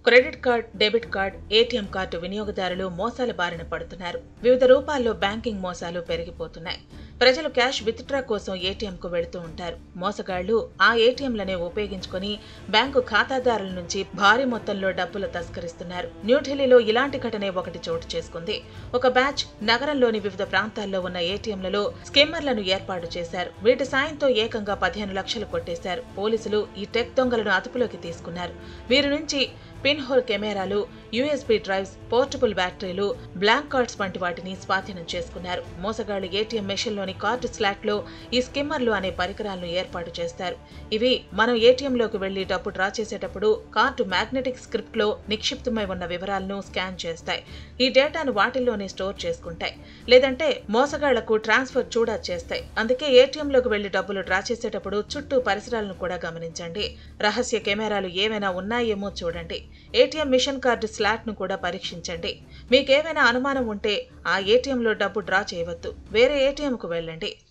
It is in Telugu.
credit card debit card ATM card వినియోగదారులు మోసాల బారిన పడుతున్నారు వివిధ రూపాల్లో బ్యాంకింగ్ మోసాలు పెరిగిపోతున్నాయి ప్రజలు క్యాష్ విత్డ్రా కోసం ఏటీఎంకు వెళుతూ ఉంటారు మోసగాళ్లు ఆ ఏటీఎంలనే ఉపయోగించుకొని బ్యాంకు ఖాతాదారుల నుంచి భారీ మొత్తంలో డబ్బులు తస్కరిస్తున్నారు న్యూఢిల్లీలో ఇలాంటి ఘటనే ఒకటి చోటు చేసుకుంది ఒక బ్యాచ్ నగరంలోని వివిధ ప్రాంతాల్లో ఉన్న ఏటీఎంలలో స్కిమ్మర్లను ఏర్పాటు చేశారు వీటి సాయంతో ఏకంగా పదిహేను లక్షలు కొట్టేశారు పోలీసులు ఈ టెక్ దొంగలను అదుపులోకి తీసుకున్నారు వీరి నుంచి పిన్ హోల్ కెమెరాలు యూఎస్బీ డ్రైవ్స్ పోర్టబుల్ బ్యాటరీలు బ్లాంక్ కార్డ్స్ వంటి వాటిని స్వాధీనం చేసుకున్నారు మోసగాళ్లు ఏటీఎం మెషిన్లోని కార్డు స్లాట్లో ఈ స్కిమ్మర్లు అనే పరికరాలను ఏర్పాటు చేస్తారు ఇవి మనం ఏటీఎంలోకి వెళ్లి డబ్బు డ్రా చేసేటప్పుడు కార్డు మ్యాగ్నెటిక్ స్క్రిప్ట్లో నిక్షిప్తమై ఉన్న వివరాలను స్కాన్ చేస్తాయి ఈ డేటాను వాటిల్లోనే స్టోర్ చేసుకుంటాయి లేదంటే మోసగాళ్లకు ట్రాన్స్ఫర్ చూడా చేస్తాయి అందుకే ఏటీఎంలోకి వెళ్లి డబ్బులు డ్రా చేసేటప్పుడు చుట్టూ పరిసరాలను కూడా గమనించండి రహస్య కెమెరాలు ఏమైనా ఉన్నాయేమో చూడండి ఏటీఎం మిషన్ కార్డు స్లాట్ను కూడా పరీక్షించండి మీకేమైనా అనుమానం ఉంటే ఆ ఏటీఎంలో డబ్బు డ్రా చేయవద్దు వేరే ఏటీఎంకు వెళ్ళండి